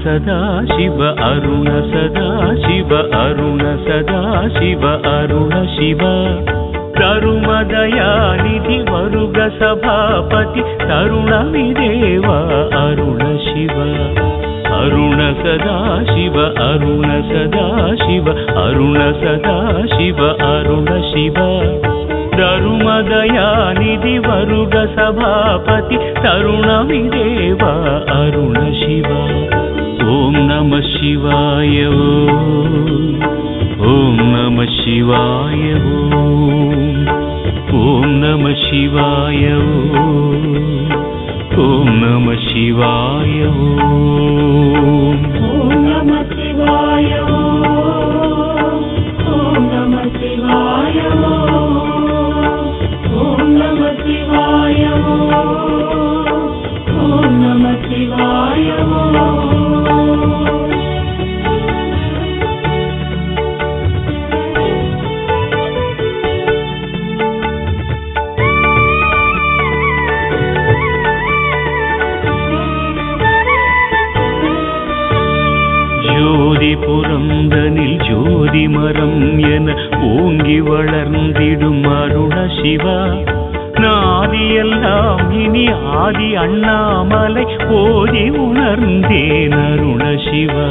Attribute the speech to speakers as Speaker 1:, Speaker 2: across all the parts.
Speaker 1: சதா சிவ அருண சதா சிவ அருண சதா சிவ அருண சிவ தருமதயாநிதி வருக சபாபதி தருணமிதேவ அருண சிவ அருண சதா சிவ அருண சதா சிவ அருண சதா சிவ அருண சிவ தருமதயாநிதி வருக சபாபதி தருணமிதேவ அருண சிவ ஓம் நம சிவாய ஓம் ஓம் நம சிவாய ஓம் ஓம் நம சிவாய ஓம் ஓம் நம சிவாய ஓம்
Speaker 2: ஓம் நம சிவாய ஓம் ஓம் நம சிவாய ஓம் ஓம் நம சிவாய ஓம் ஓம் நம சிவாய ஓம்
Speaker 1: ஜோதி புரந்தனில் ஜோதி மரம் என ஓங்கி வளர்ந்திடும் அருண சிவா நாதியெல்லாம் இனி ஆதி அண்ணாமலை ஓதி உணர்ந்தேன் அருண சிவா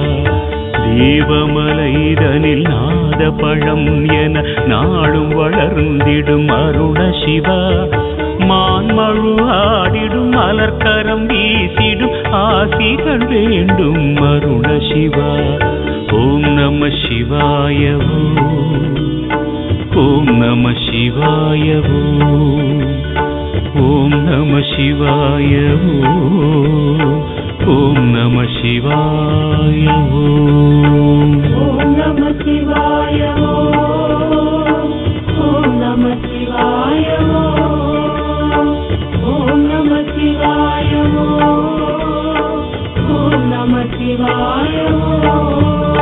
Speaker 1: தேவமலைதனில் நாத பழம் என நாடும் வளர்ந்திடும் அருண சிவா மான்மழு ஆடிடும் மலர்கரம் வீசிடும் ஆசிகள் வேண்டும் அருண சிவா ஓம் நம சிவாய ஓம் ஓம் நம சிவாய ஓம் ஓம் நம சிவாய ஓம் ஓம் நம சிவாய ஓம்
Speaker 2: ஓம் நம சிவாய ஓம் ஓம் நம சிவாய ஓம் ஓம் நம சிவாய ஓம் ஓம் நம சிவாய ஓம்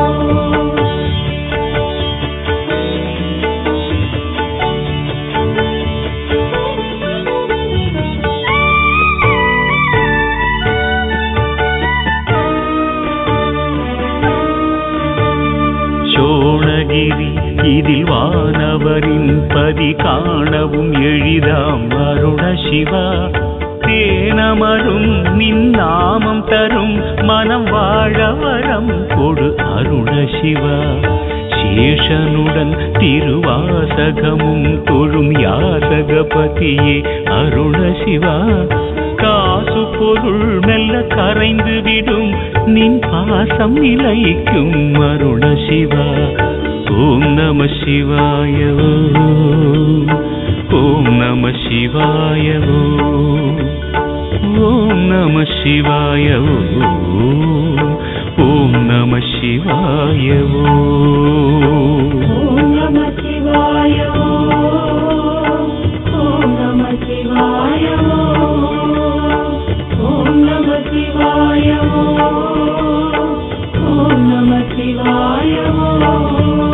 Speaker 1: சோழகிரி இதில் வானவரின் பதி காணவும் எளிதாம் அருண சிவா தேனமரும் நின் நாமம் தரும் மனம் வாழ வரம் கொடு அருண சிவா சேஷனுடன் திருவாசகமும் தொழும் யாசகபதியே அருண சிவா காசு பொருள் மெல்ல கரைந்து விடும் நின் பாசம் நிலைக்கும் அருண சிவா ஓம் நம சிவாய ஓம் ஓம் நம சிவாய ஓம் ஓம் நம சிவாய ஓம் ஓம் நம சிவாய ஓம்
Speaker 2: ஓம் நம சிவாய ஓம் ஓம் நம சிவாய ஓம் ஓம் நம சிவாய ஓம் ஓம் நம சிவாய ஓம்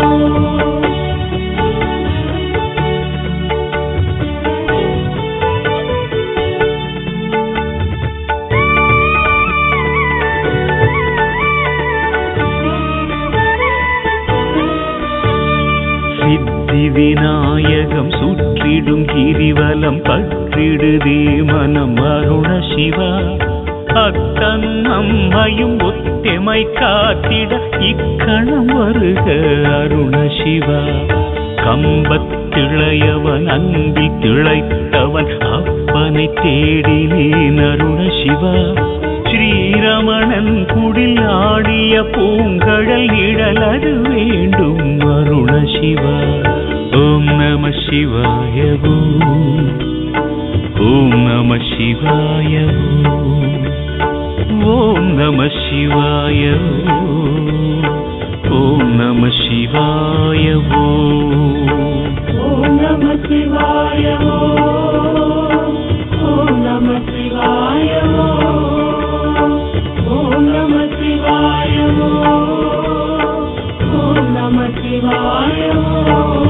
Speaker 1: சித்தி விநாயகம் சுற்றிடும் கிரிவலம் பற்றிடுதே மனம் அருண சிவா அத்தனும் அம்மையும் ஒத்தெமை காத்திட இக்கணம் வருக அருண சிவா கம்பத்திளையவன் அன்பில் திளைத்தவன் அப்பனை தேடினேன் அருண சிவா ஸ்ரீரமணன் குடில் ஆடிய பூங்கழல் நிழலது வேண்டும் அருண சிவா ஓம் நம சிவாய ஓம் ஓம் நம சிவாய ஓம் ஓம் நம சிவாய ஓம் ஓம் நம சிவாய ஓம்
Speaker 2: ஓம் நம சிவாய ஓம் ஓம் நம சிவாய ஓம் ஓம் நம சிவாய ஓம் ஓம் நம சிவாய ஓம்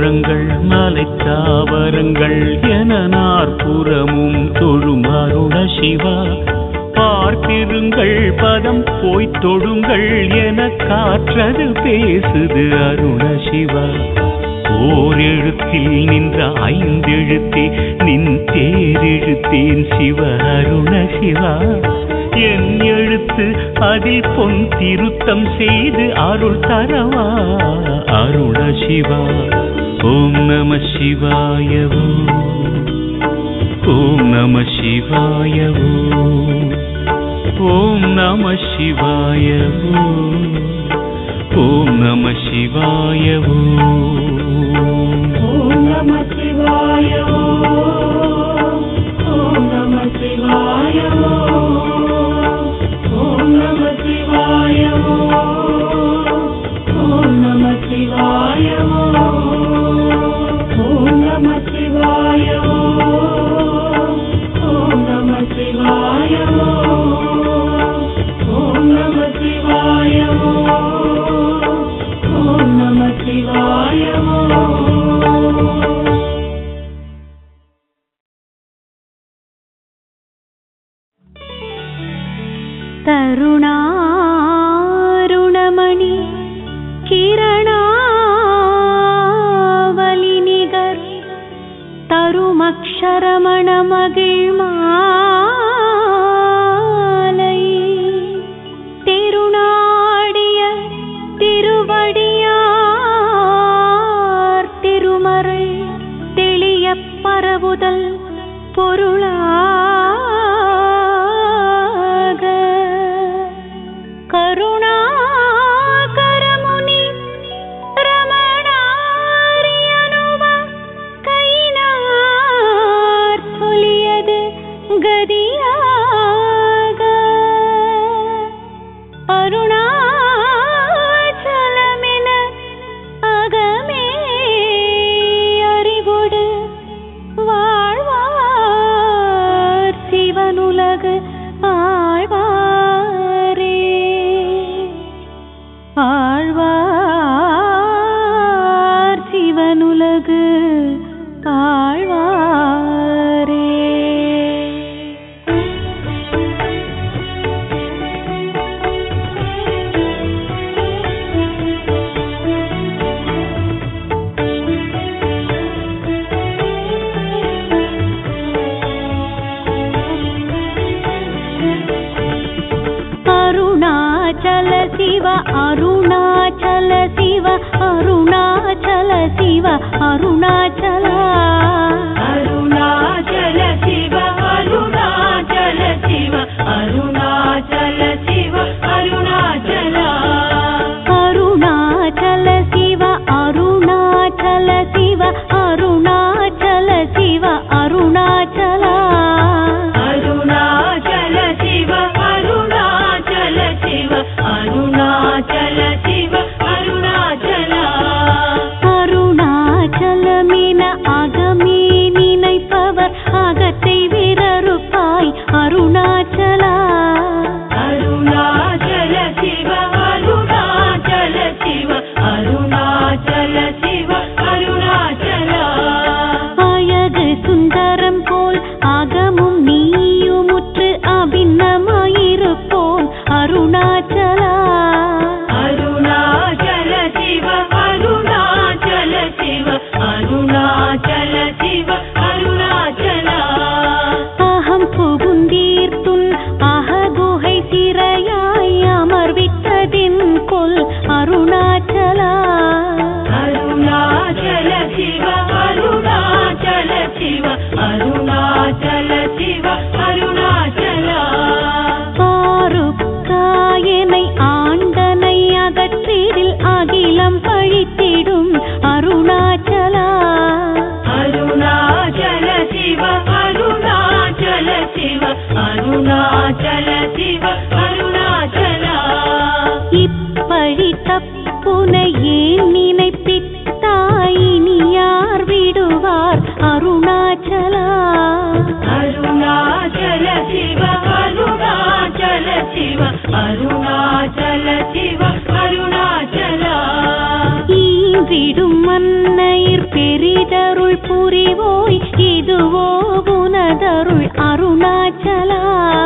Speaker 1: புறங்கள் மலைத்தாவரங்கள் என நாற்புறமும் தொழும் அருண சிவா பார்த்திருங்கள் பதம் போய்த் தொடுங்கள் என காற்றது பேசுது அருண சிவா ஓர் எழுத்தில் நின்ற ஐந்தெழுத்தே நின் தேரெழுத்தேன் சிவ அருண சிவா என் எழுத்து அதில் பொன் திருத்தம் செய்து அருள் தரவா அருண சிவா ஓம் நம சிவாய ஓம். ஓம் நம சிவாய ஓம். ஓம் நம சிவாய ஓம். ஓம் நம சிவாய ஓம்.
Speaker 2: ஓம் நம சிவாய ஓம். ஓம் நம சிவாய ஓம். ஓம் நம சிவாய ஓம். ஓம் நம சிவாய ஓம். ஓம் நம சிவாய ஓம். ஓம் நம சிவாய ஓம். ஓம் நம சிவாய ஓம். ஓம் நம சிவாய ஓம்.
Speaker 3: தருணாருணமணி கிரணாவலினிகர் தருமக்ஷரமணமகிழ் மாலை திருநாடிய திருவடியார் திருமறை தெளியப் பரவுதல் பொருளாக கருணாகரமுனி ரமணாரியனுவ கைனார் சொல்லியது கதியாக அருணாச்சலமென அகமே அறிவொடு வாழ்வார் சிவனுலகு ஆழ்வாரே ஆழ்வார் சிவனுலகு ஆழ்வாரே அருணாச்சல சிவ அருணாச்சல சிவ அருணாச்சல சிவ அருணாச்சல
Speaker 2: அருணாச்சல சிவ அருணாச்சல சிவ அருணாச்சல சிவ அருணாச்சல
Speaker 3: அருணாச்சல சிவ அருணாச்சல சிவ அருணாச்சல சிவ அருணாச்சல
Speaker 2: அருணாச்சல சிவ அருணாச்சல சிவ அருணாச்சல சிவ அருணாச்சல
Speaker 3: அருணாச்சலமென அகமே நினைப்பவர் அகத்தை விரறுப்பாய் அருணாச்சலா
Speaker 2: அருணாச்சல சிவ அருணாச்சல சிவ அருணாச்சல சிவ அருணாச்சல
Speaker 3: அழகு சுந்தரம் போல் அகமும் நீயுமுற்று அபிநமாயிருப்போம் அருணாச்சலா
Speaker 2: அருணாச்சல சிவ அருணாச்சல சிவ அருணாச்சல சிவ அருணாச்சல
Speaker 3: அகம் புகுந்தீர்த்துன் அககுகை சிறையாய் அமர்வித்ததின் கொல் அருணாச்சலா
Speaker 2: அருணாச்சல சிவ அருணாச்சல சிவ அருணாச்சல சிவ அருணாச்சல
Speaker 3: ஆருக்காயனை ஆண்டனை அகற்றிடில் அகிலம் பழித்திடும் அருணாச்சலா
Speaker 2: அருணாச்சல சிவ அருணாச்சல சிவ அருணாச்சல சிவ அருணாச்சல
Speaker 3: இப்பழி தப்புனை ஏன் நினைப்பித்தாய் இனி யார் விடுவார் அருணாச்சலா
Speaker 2: அருணாச்சல சிவ அருணாச்சல சிவ அருணாச்சல சிவ அருணாச்சல
Speaker 3: ஈன்றிடும் மன்னையிற் பெரிதருள் புரிவோய் இதுவோ உனதருள் அருணாச்சலா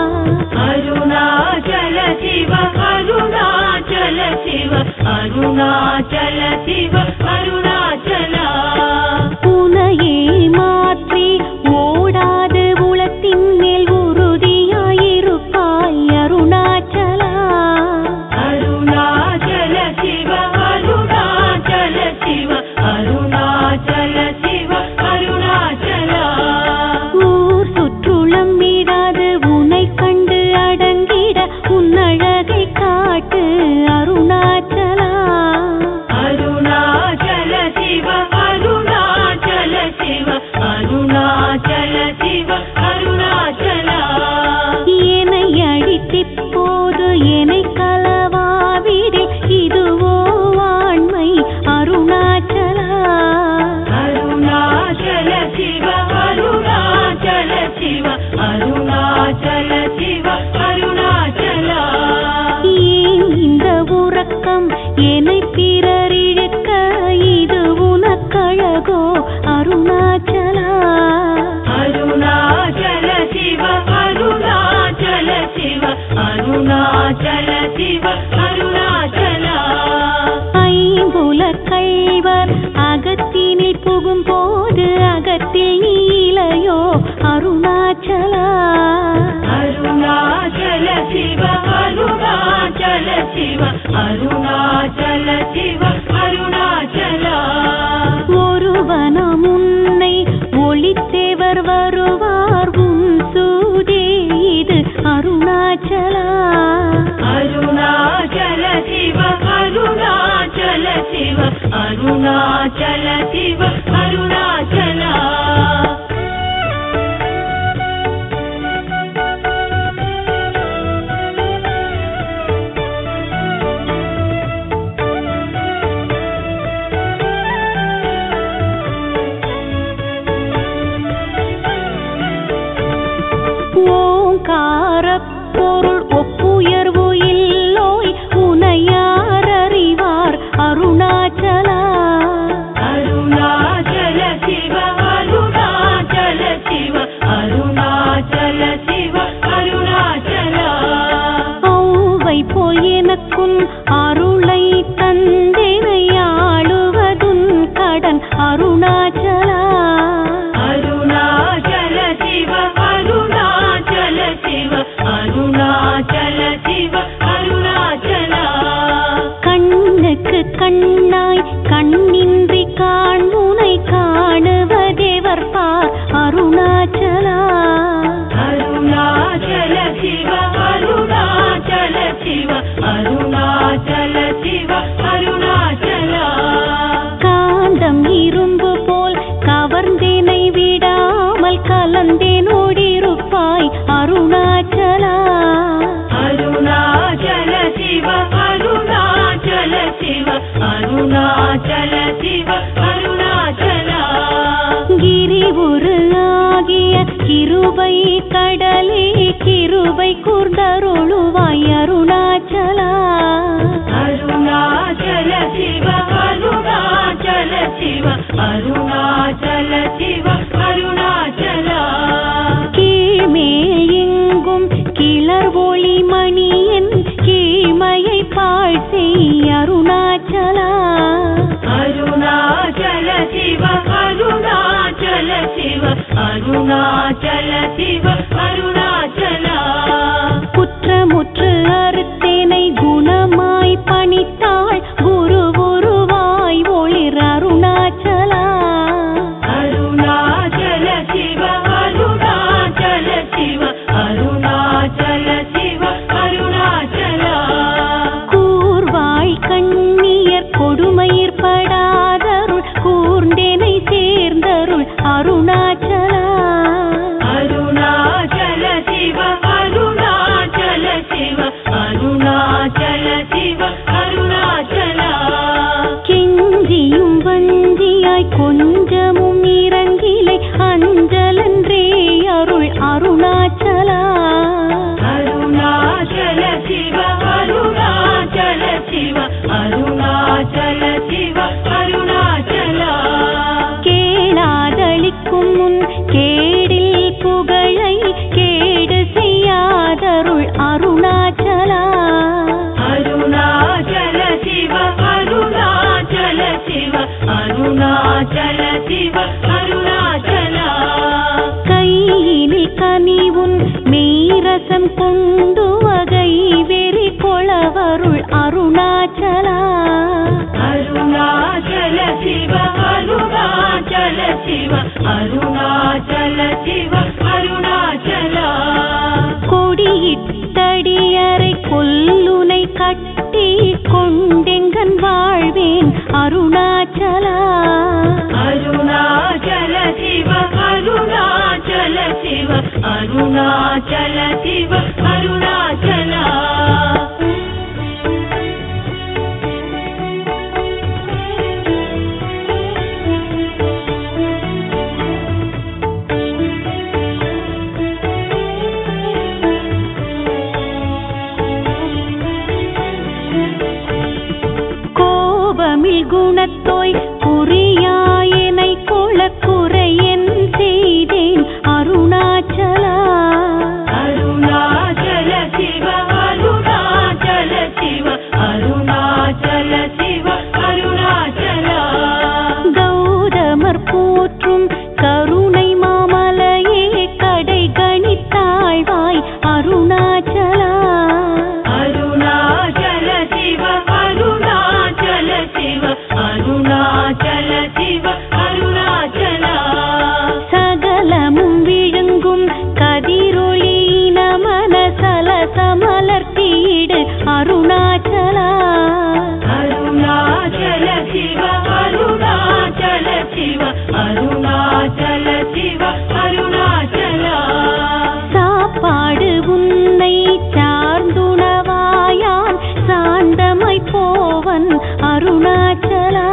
Speaker 2: அருணாச்சல சிவ அருணாச்சல சிவ அருணாச்சல சிவ அருணாச்சலா
Speaker 3: உனையே மாற்றி ஓடாது உளத்தின் மேல் உறுதியாயிருப்பாய் அருணாச்சலா
Speaker 2: அருணாச்சல சிவ அருணாச்சல சிவ அருணாச்சல சிவ அருணாச்சலா
Speaker 3: ஊர் சுற்றுளம் விடாது உனை கண்டு அடங்கிட உன்னழகை காட்டு அருணாச்சலா
Speaker 2: அருணாச்சல சிவ அருணாச்சல சிவ அருணாச்சல சிவ அருணாச்சலா
Speaker 3: என்னை அழித்திப்போது என்னை களவாவிடில் இதுவோ ஆண்மை அருணாச்சலா
Speaker 2: அருணாச்சல சிவ அருணாச்சல சிவ அருணாச்சல சிவ அருணாச்சலா
Speaker 3: ஏன் இந்த உறக்கம் என்னை பிறர் இழுக்க இது உனக்கழகோ அருணாச்சலா
Speaker 2: அருணாச்சல சிவ அருணாச்சல சிவ அருணாச்சல சிவ அருணாச்சலா
Speaker 3: ஐம்புல கள்வர் அகத்தினில் புகும் போது அகத்தில் நீலையோ அருணாச்சலா
Speaker 2: அருணாச்சல சிவ அருணாச்சல சிவ அருணாச்சல சிவ அருணாச்சலா
Speaker 3: ஒருவனம் உன்னை ஒளித்தேவர் வருவார் உன் சூதே இது அருணாச்சலா
Speaker 2: அருணாச்சல சிவ அருணாச்சல சிவ அருணாச்சல சிவ அருணாச்சலா
Speaker 3: ஓங்காரப் பொருள் ஒப்புயர்வு இல்லோய் உனையார் அறிவார் அருணாச்சலா
Speaker 2: அருணாச்சல சிவ அருணாச்சல சிவ அருணாச்சல சிவ அருணாச்சலா
Speaker 3: ஔவை போய் எனக்குன் அருளை தந்தினை ஆளுவதுன் கடன் அருணாச்சலா
Speaker 2: அருணாச்சல சிவ அருணாச்சல சிவ அருணாச்சல சிவ அருணாச்சலா
Speaker 3: கண்ணுக்கு கண்ணாய் கண்ணின்றி காண்முனை காணுவதேவர் பார் அருணாச்சலா
Speaker 2: அருணாச்சல சிவ அருணாச்சல சிவ அருணாச்சல சிவ அருணாச்சலா
Speaker 3: காந்தம் இரும்பு போல் கவர்ந்தேனை விடாமல் கலந்தேனோடிருப்பாய் அருணாச்சலா
Speaker 2: அருணாச்சல சிவ அருணாச்சல சிவ அருணாச்சல சிவ அருணாச்சலா
Speaker 3: கிரி உரு ஆகிய கிருபை கடலே கிருபை கூர்ந்தருளுவாய் அருணாச்சலா
Speaker 2: அருணாச்சல சிவ அருணாச்சல சிவ அருணாச்சல சிவ அருணாச்சலா
Speaker 3: கீழ்மேல் எங்கும் கிளர் ஒளி மணியன் கீழ்மையை பாழ் செய் அருணாச்சலா
Speaker 2: அருணாச்சல சிவ அருணாச்சல சிவ அருணாச்சல சிவ அருணாச்சலா
Speaker 3: குற்றமுற்று அறுத்தேனை குணமாய் பணித்தாள் குரு குருவாய் ஒளிர் அருணாச்சலா
Speaker 2: அருணாச்சல சிவ அருணாச்சல சிவ அருணாச்சல சிவ அருணாச்சலா
Speaker 3: கூர்வாய் கண்ணியர் கொடுமயிர் படாதருள் கூர்ந்தேனை சேர்ந்தருள் அருணாச்சலா
Speaker 2: அருணாச்சல சிவ அருணாச்சல சிவ அருணாச்சல சிவ அருணாச்சலா
Speaker 3: கெஞ்சியும் வஞ்சியாய் கொஞ்சமும் இறங்கிலை அஞ்சலன்றே அருள் அருணாச்சலா
Speaker 2: அருணாச்சல சிவ அருணாச்சல சிவ அருணாச்சல சிவ அருணா சிவ அருணாச்சல சிவ அருணாச்சலா
Speaker 3: கையினில் கனிவுன் மெய்ரசம் கொண்டு வகை வெறி கொளவருள் அருணாச்சலா
Speaker 2: அருணாச்சல சிவ அருணாச்சல சிவ அருணாச்சல சிவ அருணாச்சலா
Speaker 3: கொடியிட்டடியறை கொல்லுனை கட்டி கொண்டெங்கன் வாழ்வேன் அருணாச்சலா
Speaker 2: அருணாச்சல சிவ அருணாச்சல சிவ அருணாச்சல சிவ அருணாச்சலா
Speaker 3: கோபமில் குணத்தோய் குறியாயனை கொளக்குறையன் செய்தேன் அருணாச்சலா
Speaker 2: அருணாச்சல சிவ அருணாச்சல சிவ அருணாச்சல சிவ அருணாச்சலா
Speaker 3: கௌதமர் போற்றும் கருணை மாமலையே கடை கணித்தாழ்வாய் அருணாச்சலா
Speaker 2: அருணாச்சல சிவ அருணாச்சல சிவ அருணாச்சல சிவ அருணாச்சலா
Speaker 3: சகலமும் விழுங்கும் கதிரொளியின மனசல சமலர்த்தீடு அருணாச்சலா
Speaker 2: அருணாச்சல சிவ அருணாச்சல சிவ அருணாச்சல சிவ அருணாச்சலா
Speaker 3: சாப்பாடு உன்னை சார்ந்துணவாயான் சாந்தமாய் போவன் அருணாச்சலா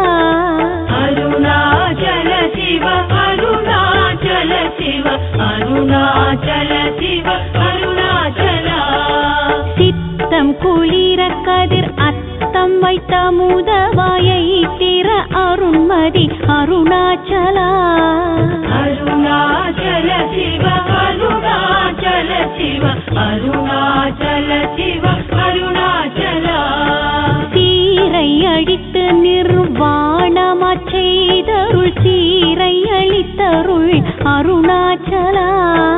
Speaker 2: அருணாச்சல சிவ அருணாச்சல சிவ அருணாச்சல சிவ அருணாச்சலா
Speaker 3: சித்தம் குளிர கதிர் அத்தம் வைத்த முதவாயை திற அருண்மதி அருணாச்சலா
Speaker 2: அருணாச்சல சிவ அருணாச்சல சிவ அருணாச்சல சிவ அருணாச்சலா
Speaker 3: சீரை அடித்து நிர்வாணமாச் செய்தருள் சீரை அளித்தருள் அருணாச்சலா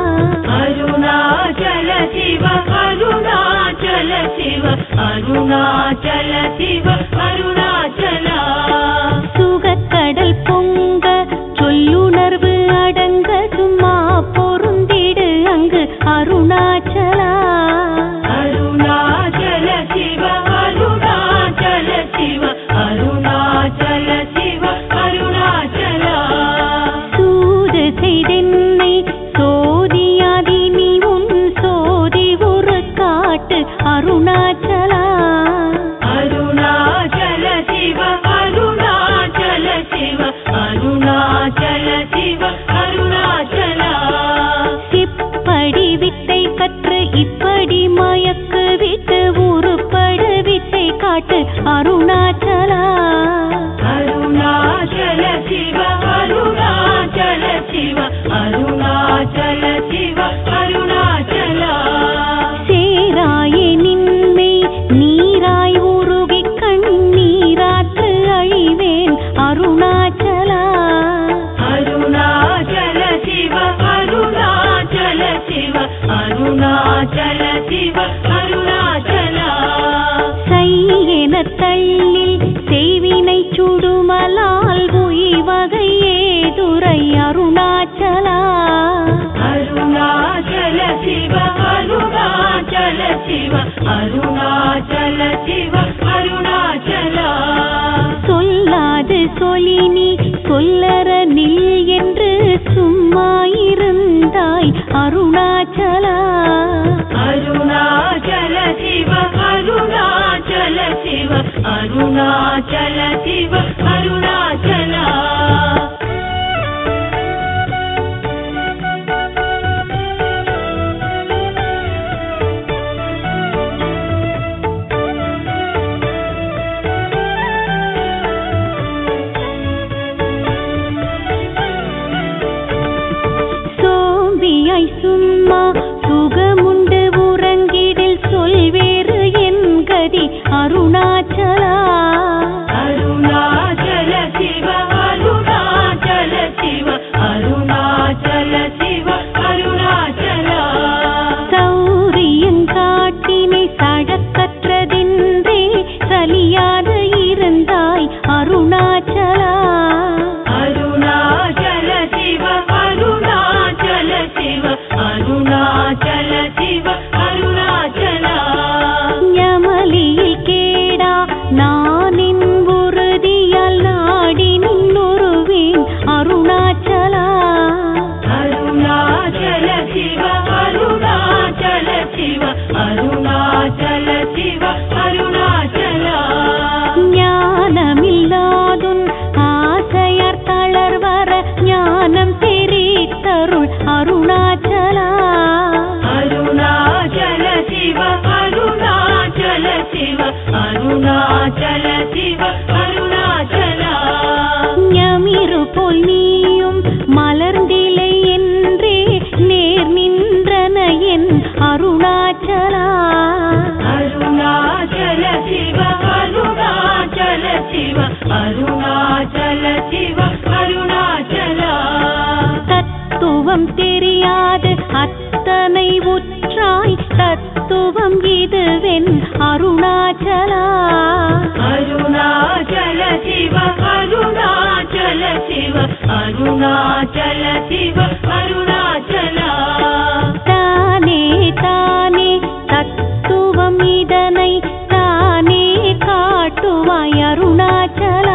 Speaker 2: அருணாச்சல சிவ அருணாச்சல சிவ அருணாச்சல சிவ அருணாச்சலா
Speaker 3: சுகக்கடல் பொங்க சொல்லுணர்வு அடங்க சும்மா பொருந்திடு அங்கு அருணாச்சலா
Speaker 2: அருணாச்சல சிவ அருணாச்சல சிவ அருணாச்சல சிவ அருணாச்சலா
Speaker 3: சூது செய்தென்னை சோதியாதி நீ உன் சோதி ஒரு காட்டு அருணாச்சலா
Speaker 2: அருணாச்சல சிவ அருணாச்சல சிவ அருணாச்சல சிவ அருணாச்சலா
Speaker 3: இப்படி வித்தை கற்று இப்படி மயக்கு விட்டு உருப்படு வித்தை காட்டு அருணாச்சலா
Speaker 2: அருணாச்சல சிவ அருணாச்சல சிவ அருணாச்சல சிவ அருணாச்சலா
Speaker 3: சேராயே நின்மை நீராய் உருகி கண்ணீராற்று அழிவேன் அருணாச்சலா
Speaker 2: அருணாச்சல சிவ அருணாச்சல சிவ அருணாச்சல சிவ அருணாச்சலா
Speaker 3: செய்யென தள்ளில் செய்வினை சுடுமலால் உய்வகையே துரை அருணாச்சலா
Speaker 2: அருணாச்சல சிவ அருணாச்சல சிவ அருணாச்சல சிவ அருணாச்சலா
Speaker 3: சொல்லாது சொலினி சொல்லற நில் என்று சும்மா இருந்தாய் அருணாச்சலா
Speaker 2: அருணாச்சல சிவ அருணாச்சல சிவ அருணாச்சல சிவ அருணாச்சலா
Speaker 3: சோம்பியாய் சும்மா சுகமுண்டு உறங்கிடில் சொல்வேறு என் கதி அருணாச்சலா
Speaker 2: அருணாச்சல சிவ
Speaker 3: ஞானம் தெரித்தருள் அருணாச்சலா
Speaker 2: அருணாச்சல சிவ அருணாச்சல சிவ அருணாச்சல சிவ அருணாச்சலா
Speaker 3: ஞமிரு போல் நீயும் மலர்ந்திலை என்றே நேர் நின்றன என் அருணாச்சலா
Speaker 2: அருணாச்சல சிவ அருணாச்சல சிவ அருணாச்சல சிவ அருணாச்சலா
Speaker 3: தத்துவம் தெரியாது அத்தனை உற்றாய் தத்துவம் இதுவென் அருணாச்சலா
Speaker 2: அருணாச்சல சிவ அருணாச்சல சிவ அருணாச்சல சிவ அருணாச்சலா
Speaker 3: தானே தானே தத்துவம் இதனை தானே காட்டுவாய் அருணாச்சலா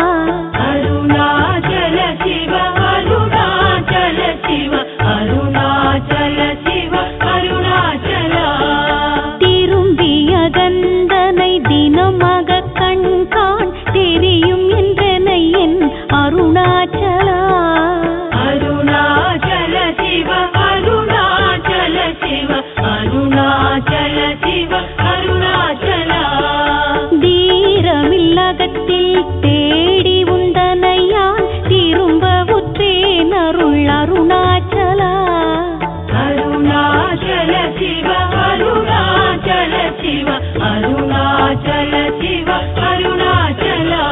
Speaker 2: அருணாச்சல சிவ அருணாச்சல சிவ அருணாச்சல சிவ அருணாச்சலா
Speaker 3: திரும்பிய கந்தனை தினமாக கண்காண் தெரியும் என்றனை என் அருணாச்சலா
Speaker 2: அருணாச்சல சிவ அருணாச்சல சிவ அருணாச்சல சிவ அருணாச்சலா
Speaker 3: தீரமில்லகத்தில் தேடி உந்தனையான் திரும்ப உற்றேன் அருள் அருணாச்சலா
Speaker 2: அருணாச்சல சிவ அருணாச்சல சிவ அருணாச்சல சிவ அருணாச்சலா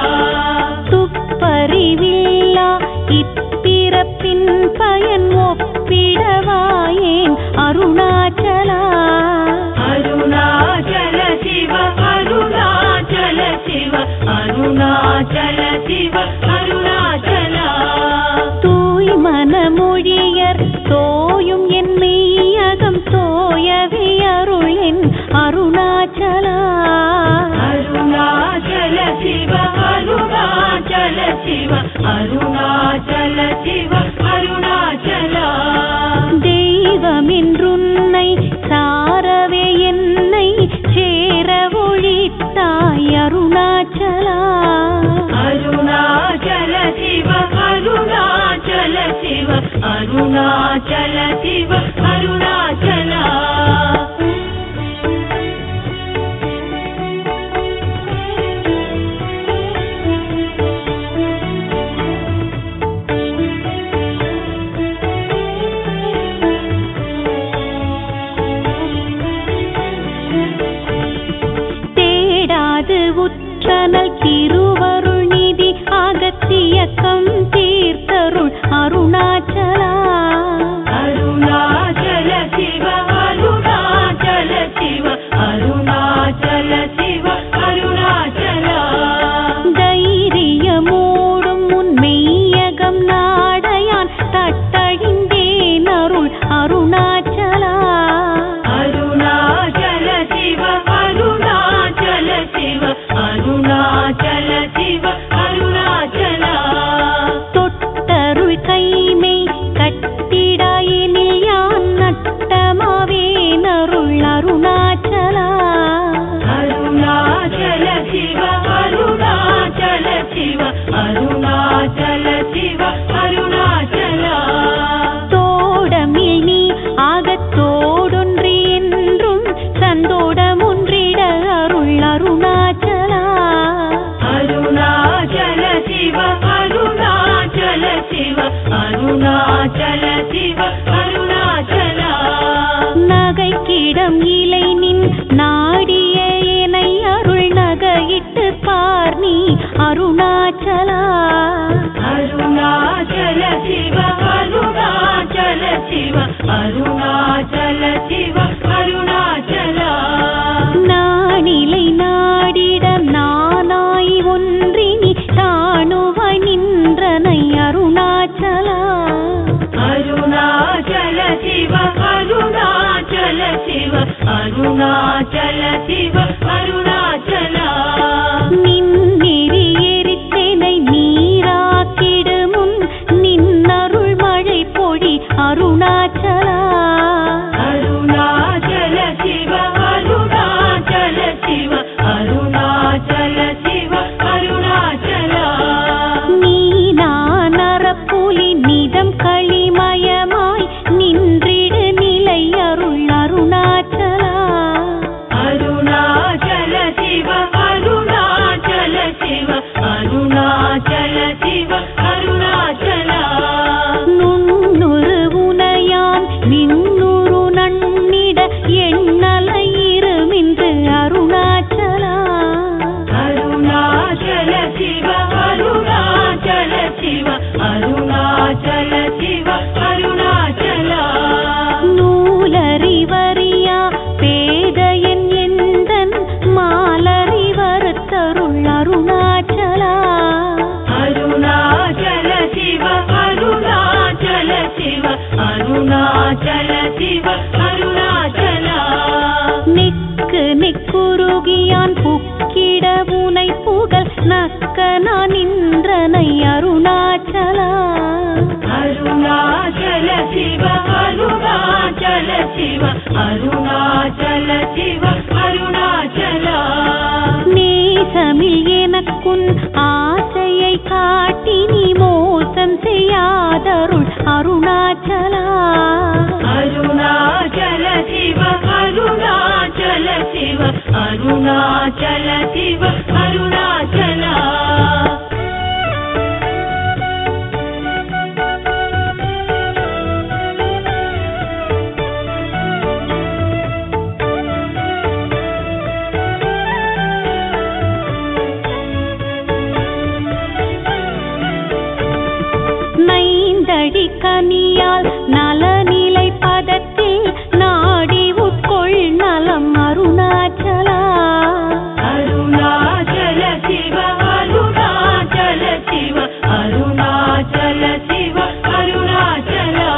Speaker 3: துப்பறிவில்லா இப்பிறப்பின் பயன் ஒப்பிடவாயேன் அருணாச்சலா
Speaker 2: அருணாச்சல சிவ அருணாச்சல சிவ அருணாச்சல சிவ அருணாச்சலா
Speaker 3: தூய் மனமொழியர் தோயும் என் மெய்யகம் தோயவே அருள் என் அருணாச்சலா
Speaker 2: அருணாச்சல சிவ அருணாச்சல சிவ அருணாச்சல சிவ அருணாச்சலா
Speaker 3: தெய்வம் என்றுன்னை சாரவே என்னை சேர ஒழித்தாய் அருணாச்சலா
Speaker 2: அருணாச்சல சிவ அருணாச்சல சிவ அருணாச்சல சிவ அருணாச்சலா
Speaker 3: தேடாது உற்றனல் திருவருள் நிதி அகத்தியக்கம் தீர்த்தருள் அருணாச்சலா
Speaker 2: அருணாச்சல சிவ அருணாச்சல சிவ அருணாச்சல சிவ அருணாச்சலா
Speaker 3: தைரியமோடும் உன் மெய்யகம் நாடையான் தட்டழிந்தேன் அருள் அருணாச்சலா
Speaker 2: அருணாச்சல சிவ அருணாச்சல சிவ அருணாச்சல சிவ அருணாச்சலா
Speaker 3: தொட்டருள் கைமை கட்டிடாயினில் யான் நட்டமாவேன் அருள் அருணாச்சலா
Speaker 2: அருணாச்சல சிவ அருணாச்சல சிவ அருணாச்சல சிவ அருணாச்சலா
Speaker 3: தோடமில் நீ ஆகத்தோடொன்றி என்றும் சந்தோடமொன்றிட அருள் அருணாச்சலா
Speaker 2: அருணாச்சல சிவ அருணாச்சல சிவ அருணாச்சல சிவ அருணாச்சலா
Speaker 3: நகைக்கிடம் இலை நின் நாடிய எனை அருள் நகையிட்டு பார் நீ அருணாச்சலா
Speaker 2: அருணாச்சல சிவ அருணாச்சல சிவ அருணாச்சல சிவ அருணாச்சலா
Speaker 3: நானிலை நாடிட நானாய் ஒன்றினி தாணுவாய் நின்றனை அருணாச்சலா
Speaker 2: அருணாச்சல சிவ அருணாச்சல சிவ அருணாச்சல சிவ அருணாச்சலா
Speaker 3: நின்னெறி எரித்தனை நீராக்கிடு முன் நின்னருள் மழை பொழி அருணாச்சலா
Speaker 2: அருணாச்சல சிவ அருணாச்சல சிவ அருணாச்சல சிவ அருணாச்சலா
Speaker 3: நீ நான் அறப்புலி
Speaker 2: அருணாச்சல சிவ அருணாச்சலா
Speaker 3: நெக்கு நெக்குருகியான் புக்கிட உனை புகழ் நக்க நான் நின்றனை அருணாச்சலா
Speaker 2: அருணாச்சல சிவ அருணாச்சல சிவ அருணாச்சல சிவ அருணாச்சலா
Speaker 3: நேசமில் எனக்குன் ஆசையை காட்டி நீ மோசம் செய்யாதருள் அருணாச்சலா
Speaker 2: அருணாச்சல சிவ அருணாச்சல சிவ அருணாச்சல சிவ அருணாச்சலா
Speaker 3: நைந்தடி கனியால் நலநிலை பதத்தில் நாடி உட்கொள் நலம் அருணாச்சலா
Speaker 2: அருணாச்சல சிவ அருணாச்சல சிவ அருணாச்சல சிவ அருணாச்சலா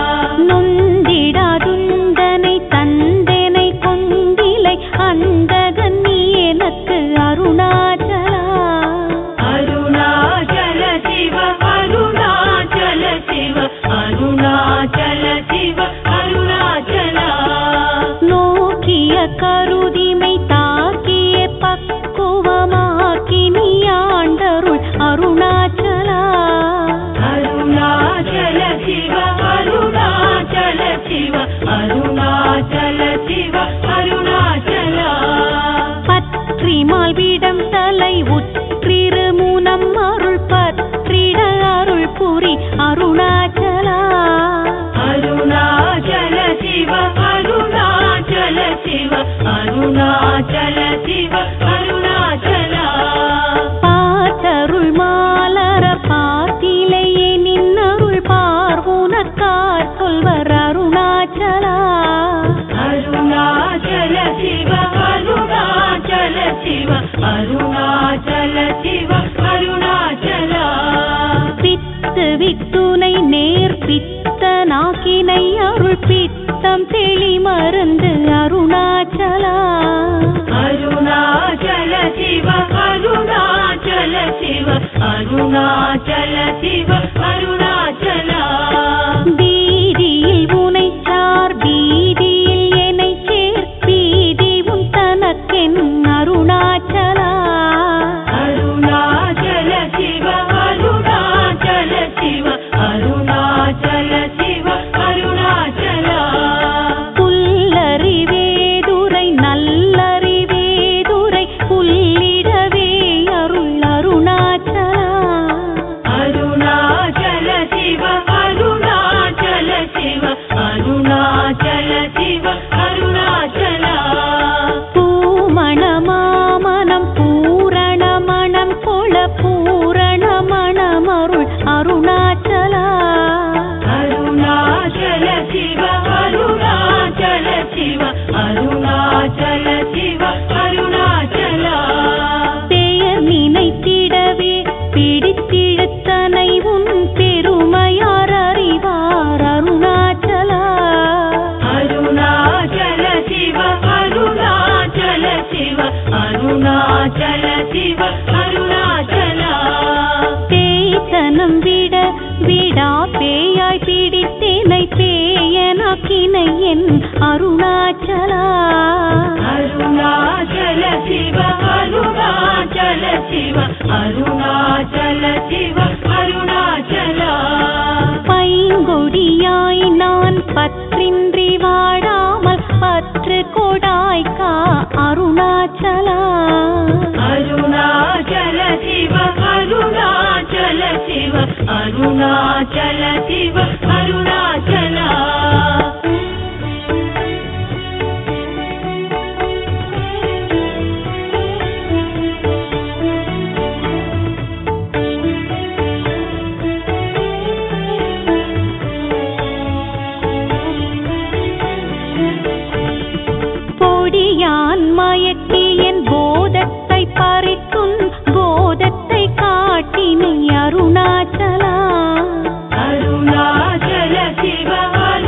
Speaker 3: நொந்திடாதுந்தனை தந்தனை கொண்டிலை அந்தகன் நீ எனக்கு அருணாச்சலா
Speaker 2: அருணாச்சல சிவ அருணாச்சல சிவ அருணாச்சல சிவ அருணாச்சலா
Speaker 3: நோக்கிய கருதிமை தாக்கிய பக்குவமாக்கி நீ ஆண்டருள் அருணாச்சலா
Speaker 2: அருணாச்சல சிவ அருணாச்சல சிவ அருணாச்சல சிவ அருணாச்சலா
Speaker 3: பற்றிமால் விடம் தலை உற்றிரு முனம் அருள் பற்றிட அருள் புரி அருணாச்சலா
Speaker 2: அருணாச்சல சிவ அருணாச்சல சிவ அருணாச்சல சிவ அருணாச்சலா
Speaker 3: பார்த்தருள் மாலர பார்த்திலையே நின்னருள் பார்வுனக்கார் சொல்வர் அருணாச்சலா
Speaker 2: அருணாச்சல சிவ அருணாச்சல சிவ அருணாச்சல சிவ அருணாச்சலா
Speaker 3: பித்து வித்துனை நேர் பித்தனாக்கினை அருள் பித்தம் தெளி மருந்து அருணாச்சலா
Speaker 2: அருணாச்சல சிவ அருணாச்சல சிவ அருணாச்சல சிவ அருணாச்சலா
Speaker 3: பீதியில் உனை சார் பீதியில் என்னை சேர் பீதி உன் தனக்கென் அருணாச்சலா
Speaker 2: அருணாச்சல சிவ அருணாச்சல சிவ அருணாச்சல சிவ அருணாச்சலா
Speaker 3: புல்லறிவேதுரை நல்லறிவேதுரை புல்லிடவே அருள் அருணாச்சலா
Speaker 2: அருணாச்சல சிவ அருணாச்சல சிவ அருணாச்சல சிவ அருணாச்சலா
Speaker 3: பூமணமாமனம் பூரணமணம் கொள பூரணமணம் அருள் அருணாச்சலா
Speaker 2: அருணாச்சல சிவ அருணாச்சல சிவ அருணாச்சல சிவ அருணாச்சலா
Speaker 3: பெயர் நினைத்திடவே பிடித்திழுத்தனை உன் பெருமையார் அறிவார் அருணாச்சலா
Speaker 2: அருணாச்சல சிவ அருணாச்சல சிவ அருணாச்சல சிவ அருணாச்சலா
Speaker 3: பேசனம் விட விடா பேயாய் பிடித்தேனை பேயனாக்கினை என் அருணாச்சலா
Speaker 2: அருணாச்சல சிவ அருணாச்சல சிவ அருணாச்சல சிவ அருணாச்சலா
Speaker 3: பைங்கொடியாய் நான் பற்றின்றி வாழாமல் பற்று கொடாய் கா அருணாச்சலா
Speaker 2: அருணாச்சல சிவ அருணாச்சல சிவ அருணாச்சல சிவ அருணாச்சலா
Speaker 3: பொடியான் மயக்கி என் போதத்தை பறித்தும் போதத்தை காட்டினை அருணாச்சலா
Speaker 2: அருணாச்சல சிவ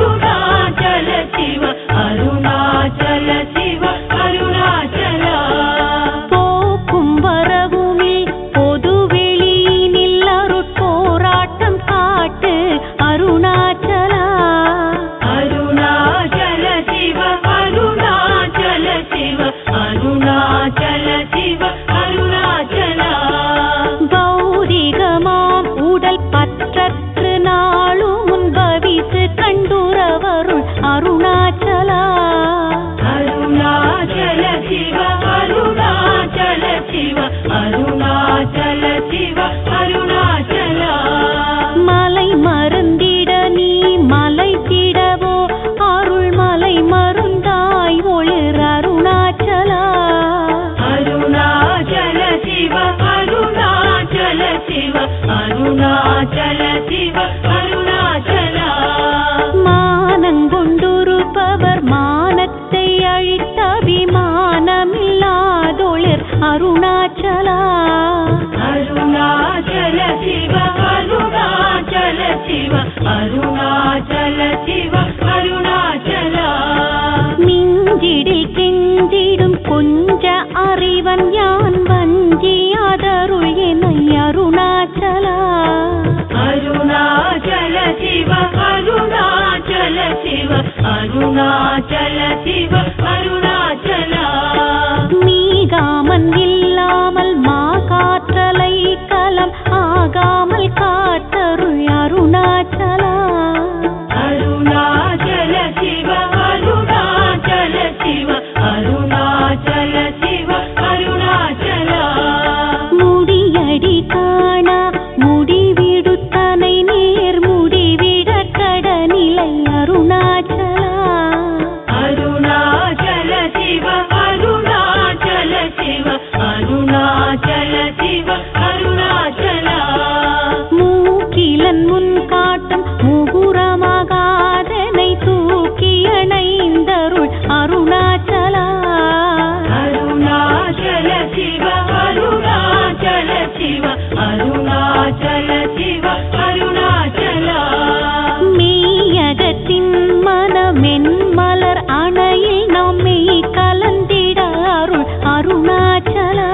Speaker 2: அருணாச்சல சிவ அருணாச்சலா
Speaker 3: மலை மருந்திட நீ மலை திடவோ அருள் மலை மருந்தாய் ஒளிர் அருணாச்சலா
Speaker 2: அருணாச்சல சிவ அருணாச்சல சிவ அருணாச்சல சிவ அருணாச்சலா
Speaker 3: மானங்கொண்டுருப்பவர் மானத்தை அழித்த அபிமானமில்லாதொளிர் அருணாச்சலா
Speaker 2: அருணாச்சல சிவ அருணாச்சல சிவ அருணாச்சல சிவ அருணாச்சலா
Speaker 3: மிஞ்சிடில் கெஞ்சிடும் கொஞ்ச அறிவன் யான் வஞ்சியாதருள் என்னை அருணாச்சலா
Speaker 2: அருணாச்சல சிவ அருணாச்சல சிவ அருணாச்சல சிவ அருணாச்சலா
Speaker 3: மீகாமன் இல்லாமல் மா காற்றலை கலம் ஆகாமல் காத்தருள் அருணாச்சலா
Speaker 2: அருணாச்சல சிவ அருணாச்சல சிவ அருணாச்சல சிவ அருணாச்சலா
Speaker 3: முடியடி காணா முடிவிடுத்தனை நேர் முடிவிட கடனிலை அருணாச்சலா
Speaker 2: அருணாச்சல சிவ அருணாச்சல சிவ அருணாச்சல சிவ அருணாச்சலா
Speaker 3: மூக்கிலன் முன் காட்டும் முகுரமாகாதனை தூக்கி அணைந்தருள் அருணாச்சலா
Speaker 2: அருணாச்சல சிவ அருணாச்சல சிவ அருணாச்சல சிவ அருணாச்சலா
Speaker 3: மெய்யகத்தின் மனமென் மலர் அணையில் நாம் மெய் கலந்திட அருள் அருணாச்சலா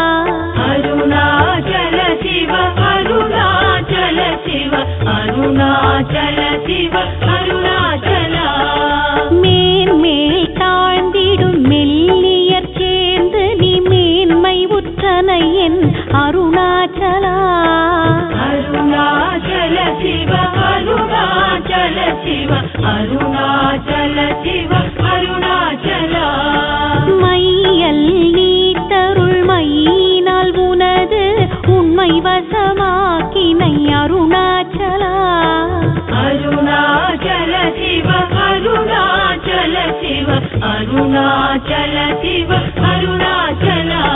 Speaker 2: அருணாச்சல சிவ அருணாச்சல சிவ அருணாச்சல சிவ அருணாச்சலா
Speaker 3: மேன்மேல் தாழ்ந்திடும் மெல்லியற் சேர்ந்து நீ மேன்மை உற்றனை என் அருணாச்சலா
Speaker 2: அருணாச்சல சிவ அருணாச்சல சிவ அருணாச்சல சிவ அருணாச்சலா
Speaker 3: மையல் நீத்தருள் மையினால் உனது உண்மை வசமாக்கினை அருணாச்சலா
Speaker 2: அருணாச்சல சிவ அருணாச்சல சிவ அருணாச்சல சிவ அருணாச்சலா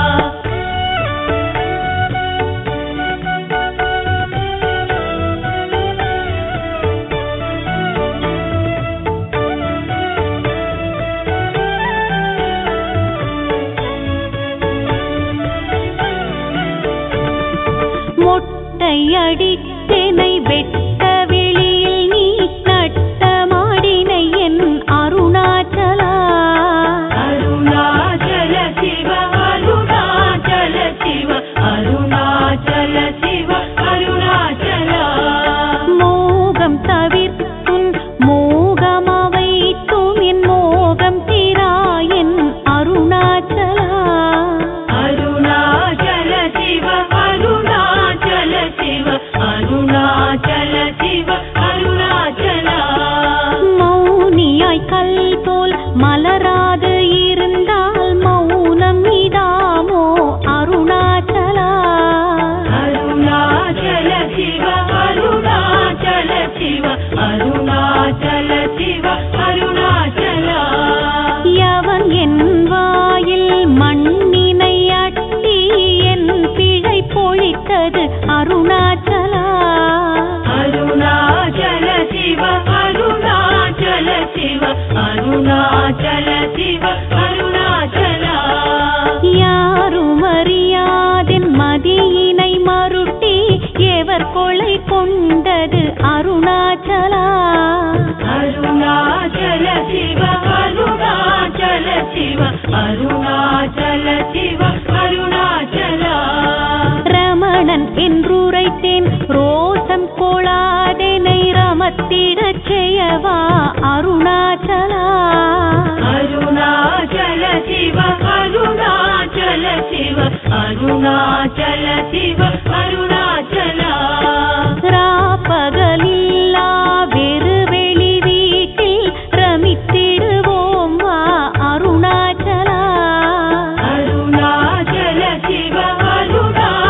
Speaker 3: மொட்டை அடித்தெனை வெட்ட வெளியில் நீ நட்டமாடினை என் அருணாச்சலா
Speaker 2: அருணாச்சல சிவ அருணாச்சல சிவ அருணாச்சல சிவ அருணாச்சலா
Speaker 3: மோகம் தவிர்த்துன் மோகம் அவைத்தும் என் மோகம் தீரா என் அருணாச்சலா
Speaker 2: அருணாச்சல சிவ அருணாச்சல சிவ அருணாச்சல சிவ அருணாச்சலா
Speaker 3: மௌனியாய் கல் போல் மலராது இருந்தால் மௌனம் இதாமோ அருணாச்சலா
Speaker 2: அருணாச்சல சிவ அருணாச்சல சிவ அருணாச்சல சிவ அருணாச்சலா
Speaker 3: யவன் என் வாயில் மண்ணினை அட்டி என் பிழை பொழித்தது அருணாச்சலா
Speaker 2: அருணாச்சல சிவ அருணாச்சல சிவ அருணாச்சல சிவ அருணாச்சலா
Speaker 3: யாரும் அறியாதென் மதியினை மருட்டி எவர் கொலை கொண்டது அருணாச்சலா
Speaker 2: அருணாச்சல சிவ அருணாச்சல சிவ அருணாச்சல சிவ அருணாச்சலா
Speaker 3: ரமணன் என்றுரைத்தேன் ரோசம் கொளாதெனை ரமத்திடச் செய்யவா அருணாச்சலா
Speaker 2: அருணாச்சல சிவ அருணாச்சல சிவ அருணாச்சல சிவ அருணாச்சலா
Speaker 3: ராப்பகலில்லா வெறு வெளி வீட்டில் ரமித்திடுவோம் வா அருணாச்சலா
Speaker 2: அருணாச்சல சிவ அருணாச்சல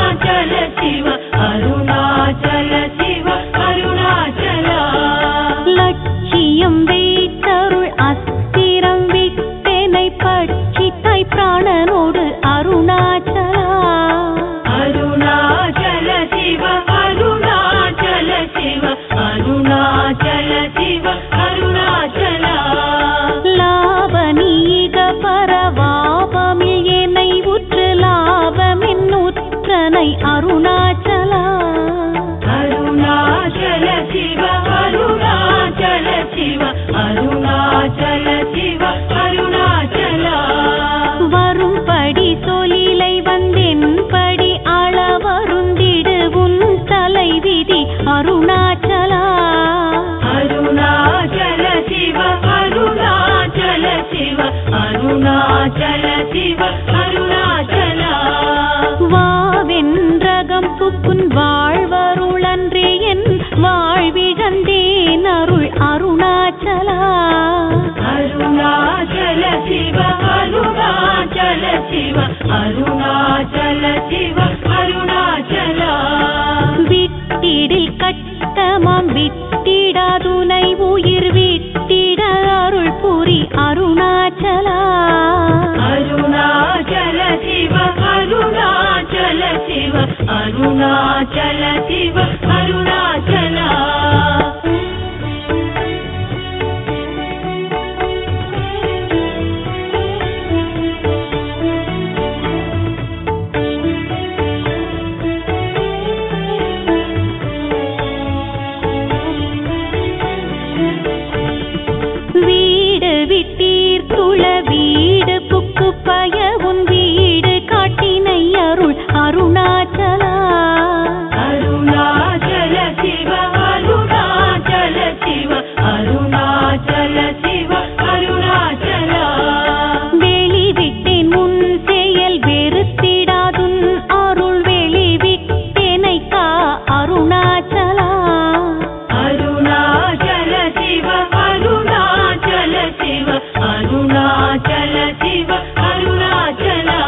Speaker 2: சிவ அருணாச்சல சிவ அருணாச்சலா
Speaker 3: வரும்படி சொலிலை வந்தென்படி அளவருந்திடு உன் தலைவிதி அருணாச்சலா
Speaker 2: அருணாச்சல சிவ அருணாச்சல சிவ அருணாச்சல சிவ அருணாச்சலா
Speaker 3: வாவென்றகம் புக்குன் வாழ்வருளன்றே என் வாழ்விழந்தேன் அருள் அருணாச்சலா
Speaker 2: அருணாச்சல சிவ அருணாச்சல சிவ அருணாச்சல சிவ அருணாச்சலா
Speaker 3: விட்டிடில் கட்டமாம் விட்டிடாதுனை உயிர் விட்டிட அருள் புரி அருணாச்சலா
Speaker 2: அருணாச்சல சிவ அருணாச்சல சிவ அருணாச்சல சிவ அருணாச்சலா
Speaker 3: வீடு விட்டீர்த்துள வீடு புக்கு பய உன் வீடு காட்டினை அருள் அருணாச்சலா
Speaker 2: அருணாச்சல சிவ அருணாச்சல சிவ அருணாச்சல சிவ அருணாச்சலா
Speaker 3: வெளிவிட்டேன் முன் செயல் வெறுத்திடாதுன் அருள் வெளிவிட்டேனை கா அருணாச்சலா
Speaker 2: அருணாச்சல சிவ அருணாச்சல சிவ அருணாச்சல சிவ அருணாச்சலா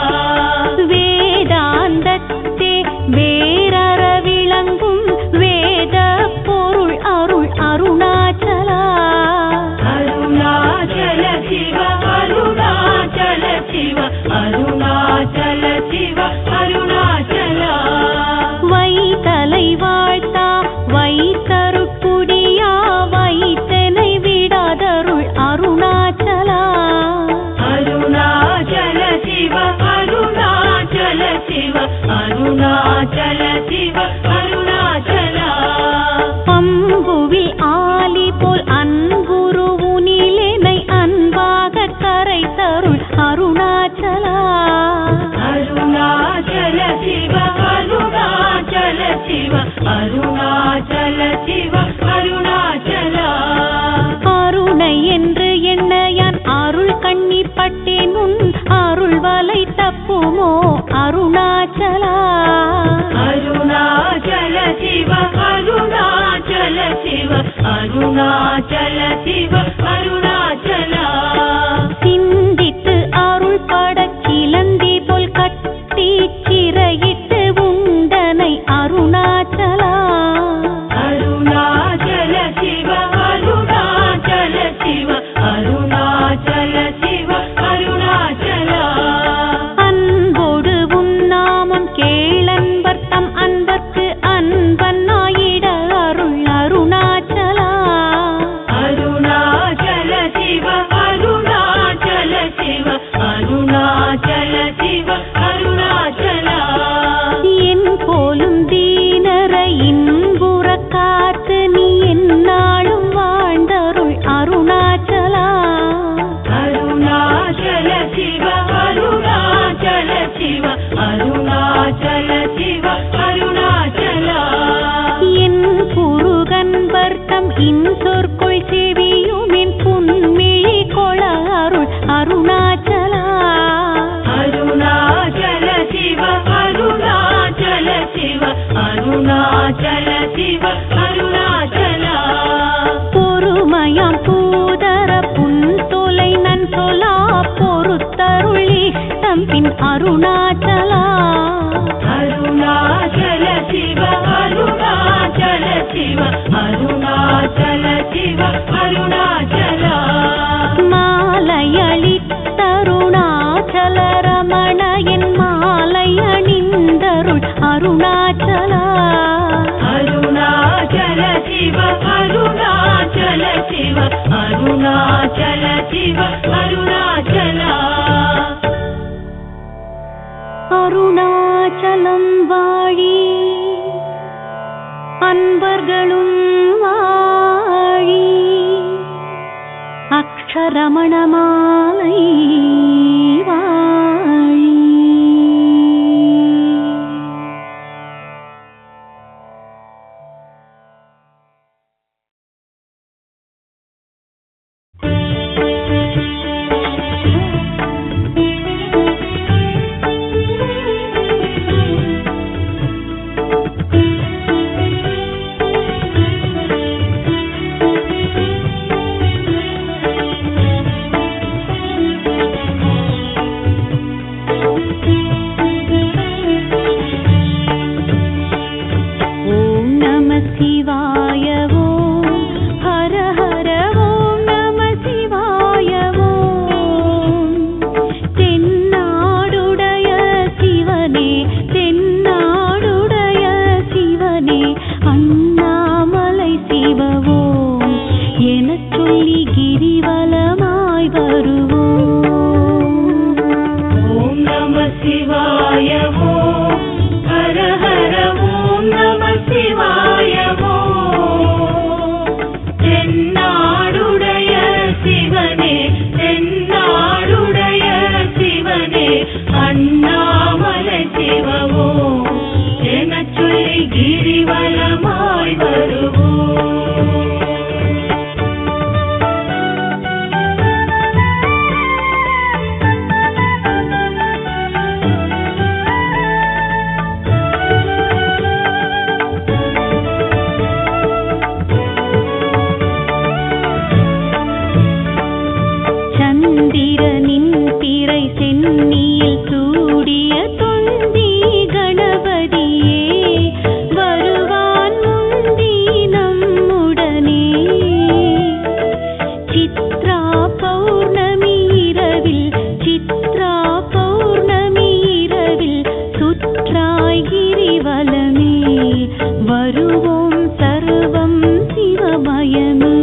Speaker 3: வேதாந்தத்தே வேரற விளங்கும் வேத பொருள் அருள் அருணாச்சலா
Speaker 2: அருணாச்சல சிவ அருணாச்சல சிவ அருணாச்சல சிவ அருணாச்சலா
Speaker 3: வைத்தலை வாழ்த்தா வைத்தருக்குடியா வைத்தனை விடாதருள் அருணாச்சலா
Speaker 2: அருணாச்சல சிவ அருணாச்சல சிவ அருணாச்சல சிவ அருணாச்சலா
Speaker 3: அம்புவில் ஆலி போல் அன்புரு உனிலெனை அன்பாக கரை தருள் அருணாச்சலா
Speaker 2: அருணாச்சல சிவ அருணாச்சல சிவ அருணாச்சல சிவ அருணாச்சலா
Speaker 3: அருணை என்று எண்ணையான் அருள் கண்ணி பட்டேன் உன் அருள் வலை தப்புமோ அருணாச்சலா
Speaker 2: அருணாச்சல சிவ அருணாச்சல சிவ அருணாச்சல சிவ அருணாச்சலா
Speaker 3: சிந்தித்து அருள் பட கிளந்தி போல் கட்டி சிறையிட்டு உண்டனை அருணாச்சலா
Speaker 2: அருணாச்சல சிவ அருணாச்சல சிவ அருணாச்சல சிவ அருணாச்சலா
Speaker 3: அன்போடு உன்னாமம் கேளன்பர் தம் அன்பர்க்கு அன்பன் ஆயிட அருள் அருணாச்சலா
Speaker 2: அருணாச்சல சிவ அருணாச்சல சிவ அருணாச்சல சிவ அருணாச்சலா
Speaker 3: என் போலும் தீனர இன்புற காத்து நீ என்னாலும் வாழ்ந்தருள் அருணாச்சலா
Speaker 2: அருணாச்சல சிவ அருணாச்சல சிவ அருணாச்சல சிவ அருணாச்சலா
Speaker 3: என் குருகன் வர்த்தம் இன்சொற்குள் செவியும் என் புன்மிழி கொள அருள் அருணாச்சலா
Speaker 2: அருணாச்சல சிவ அருணாச்சல சிவ அருணாச்சல சிவ அருணாச்சலா
Speaker 3: பொறுமையாம் பூதர புன்தொலை நன் சொல்லா பொறுத்தருள் இஷ்டம் பின் அருணாச்சலா
Speaker 2: அருணாச்சல சிவ அருணாச்சல சிவ அருணாச்சல சிவ அருணாச்சலா
Speaker 3: மாலையளித்தருணாச்சல ரமண என் மாலை அணிந்தருள் அருணாச்சலா
Speaker 2: அருணாச்சல சிவ அருணாச்சல சிவ அருணாச்சல சிவ அருணாச்சலா
Speaker 3: அருணாச்சலம் வாழி அன்பர்களும் வாழி ரட்சரமண மாலை வாழி ஓம் நம சிவாய ஓம் ஹர ஹர ஓம் நம சிவாய ஓம் தென்னாடுடைய சிவனே தென்னாடுடைய சிவனே அண்ணாமலை சிவவோம் எனச் சொல்லி கிரிவலமாய் வருவோம்
Speaker 2: ஓம் நம சிவாய ஓம் ஹர ஹர ஓம் நம சிவாய ஓம் தென்னாடுடைய சிவனே தென்னாடுடைய சிவனே அண்ணாமலை சிவவோம் எனச் சொல்லி கிரிவலமாய் வருவோம்
Speaker 3: சந்திரனின் பிறை சென்னியில் சூடிய தொந்தி கணபதியே வருவான் முந்தி நம்முடனே சித்ரா பௌர்ணமி இரவில் சித்ரா பௌர்ணமி இரவில் சுற்றாய் கிரிவலமே வருவோம் சர்வம் சிவமயமே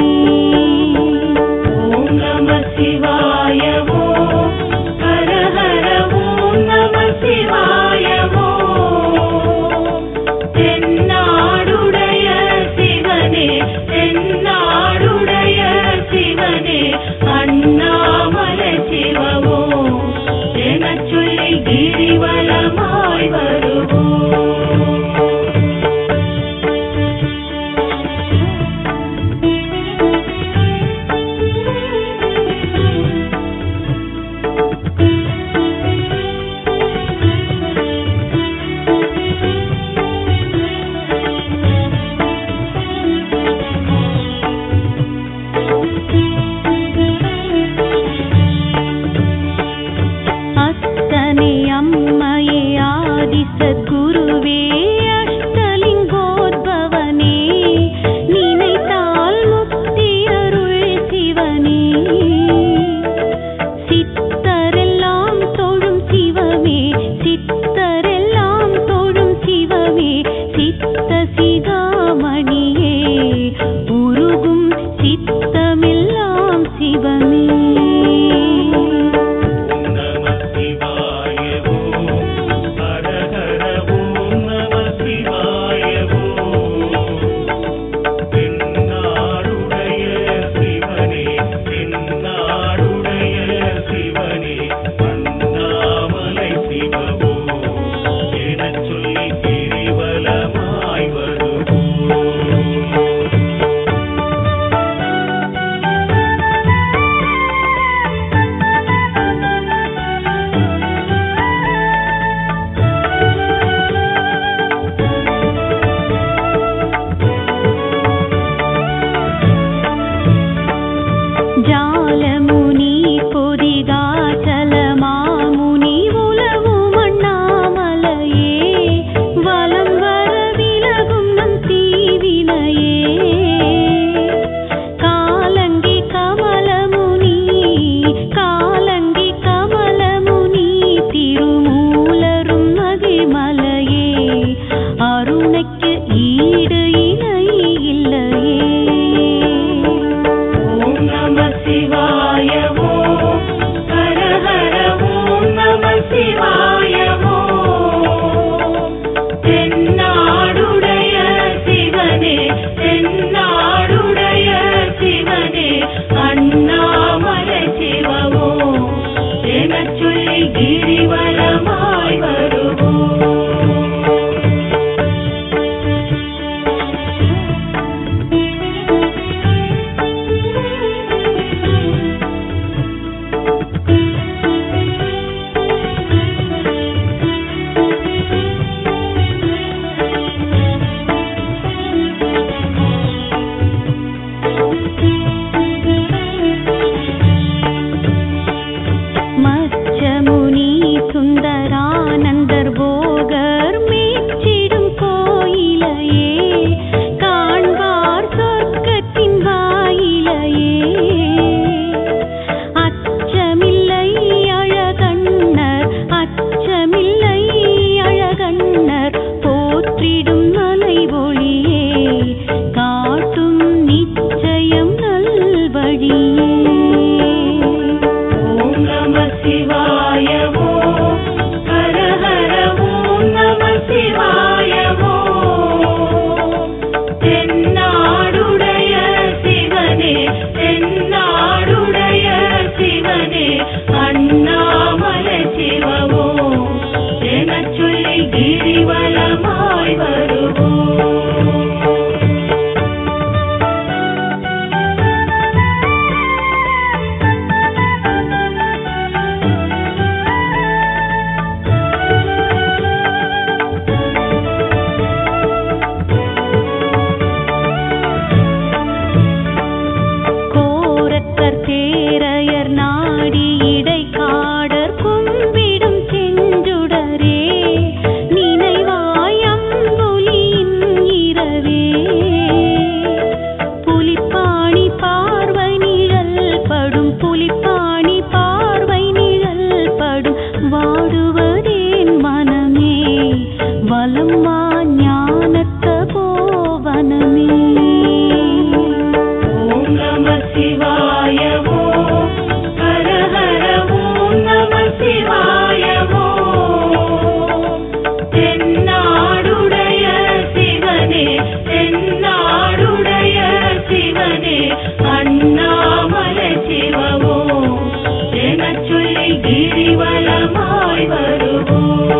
Speaker 2: ஓம் நம சிவாய ஓம் ஹர ஹர ஓம் நம சிவாய ஓம் தென்னாடுடைய சிவனே தென்னாடுடைய சிவனே அண்ணாமலை சிவவோம் எனச் சொல்லி கிரிவலமாய் வருவோம்
Speaker 3: அத்தனை அம்மையே ஆதி சத்குருவே அஷ்டலிங்கோத்பவனே நினைத்தால் முக்தி அருள் சிவனே சித்தரெல்லாம் தொழும் சிவமே சித்தரெல்லாம் தொழும் சிவமே சித்த சிகாமணியே உருகும் சித்தமெல்லாம் சிவமே
Speaker 1: நம சிவாய ஓம் ஹர ஹர ஓம் நம சிவாய ஓம் தென்னாடுடைய சிவனே தென்னாடுடைய சிவனே அண்ணாமலை சிவவோம் எனச் சொல்லி கிரிவலமாய் வருவோம்
Speaker 3: ஜாலமுனி பொதிகாச்சல மாமுனி உலவும் அண்ணாமலையே வலம் வர விலகும் நம் தீவினையே காலங்கி கமலமுனி காலங்கி கமலமுனி திருமூலரும் மகிமலையே அருணைக்கு ஈடு இணை இல்லையே
Speaker 2: ஓம் நம சிவாய ஓம் ஹர ஹர ஓம் நம சிவாய ஓம் தென்னாடுடைய சிவனே தென்னாடுடைய சிவனே அண்ணா தென்னாடுடைய சிவனே தென்னாடுடைய சிவனே அண்ணாமலை சிவமோ எனச் சொல்லி கிரிவலமாய் வருவோம்
Speaker 3: கோரத்தர் தேரையர் நாடி இடைக்காடர் கும்பிடும் செஞ்சுடரே நினைவாயம் புலியின் இரவே புலிப்பாணி பார்வை நிழல் படும் புலிப்பாணி பார்வை நிழல் படும் வாடுவதேன் மனமே வலம்மா ஞானத்த போவனமே
Speaker 2: ஓம் நம சிவாய ஓம் ஹர ஹர ஓம் நம சிவாய ஓம் தென்னாடுடைய சிவனே தென்னாடுடைய சிவனே அண்ணாமலை சிவமோ எனச் சொல்லி கிரிவலமாய் வருவோம்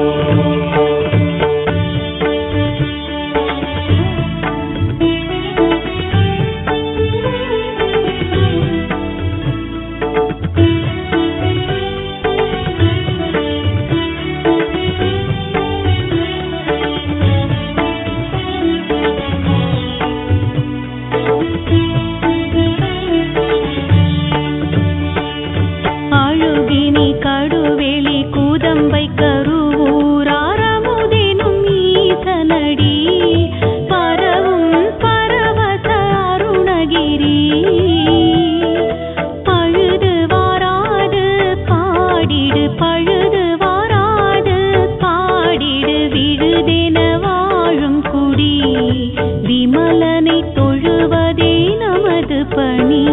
Speaker 3: அழுகினி கடுவெளி கூதம்பை கருவூராரமுதெனும் ஈசனடி பரவும் பரவச அருணகிரி பழுது வாராது பாடிடு பழுது வாராது பாடிடு விழுதென வாழும் குடி விமலனை தொழுவதே நமது பணி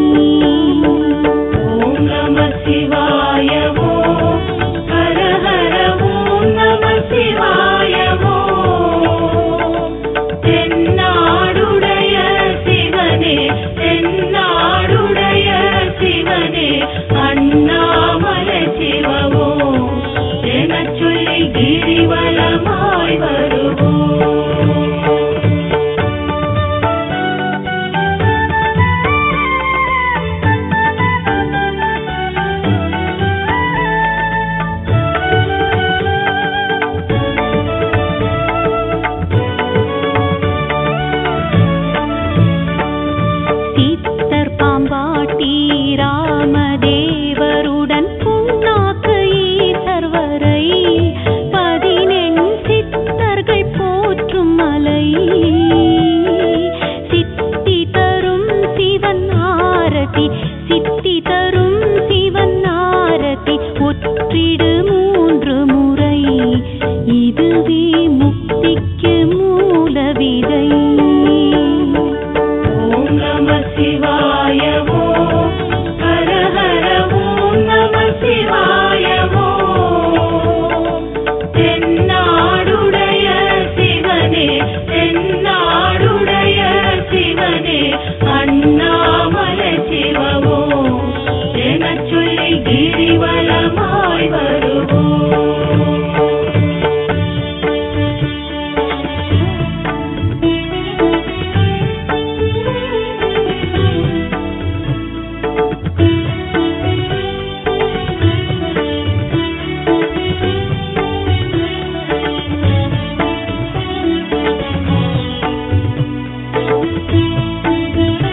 Speaker 2: ஓம் நம சிவாய ஓம் ஹர ஹர ஓம் நம சிவாய ஓம் தென்னாடுடைய சிவனே தென்னாடுடைய சிவனே அண்ணாமலை சிவமோ எனச் சொல்லி கிரிவலமாய் வருவோம்
Speaker 3: சித்தர் பாம்பாட்டி ராமதேவருடன் புண்ணாக்கு ஈசர்வரை பதினெண் சித்தர்கள் போற்றும் மலை சித்தி தரும் சிவன் ஆரதி சித்தி தரும் சிவன் ஆரதி ஒற்றிடு மூன்று முறை இதுவே முக்திக்கு மூல விதை
Speaker 2: ஓம் நம சிவாய ஓம் ஹர ஹர ஓம் நம சிவாய ஓம் தென்னாடுடைய சிவனே தென்னாடுடைய சிவனே அண்ணாமலை சிவமோ எனச் சொல்லி கிரிவலமாய் வருவோம்
Speaker 3: Thank you.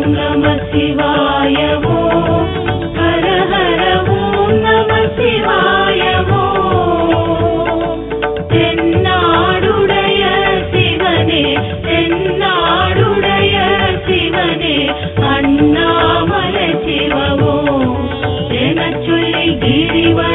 Speaker 2: ஓம் நம சிவாய ஓம் ஹர ஹர ஓம் நம சிவாய ஓம் தென்னாடுடைய சிவனே தென்னாடுடைய சிவனே அண்ணாமலை சிவவோ எனச் சொல்லி கிரிவல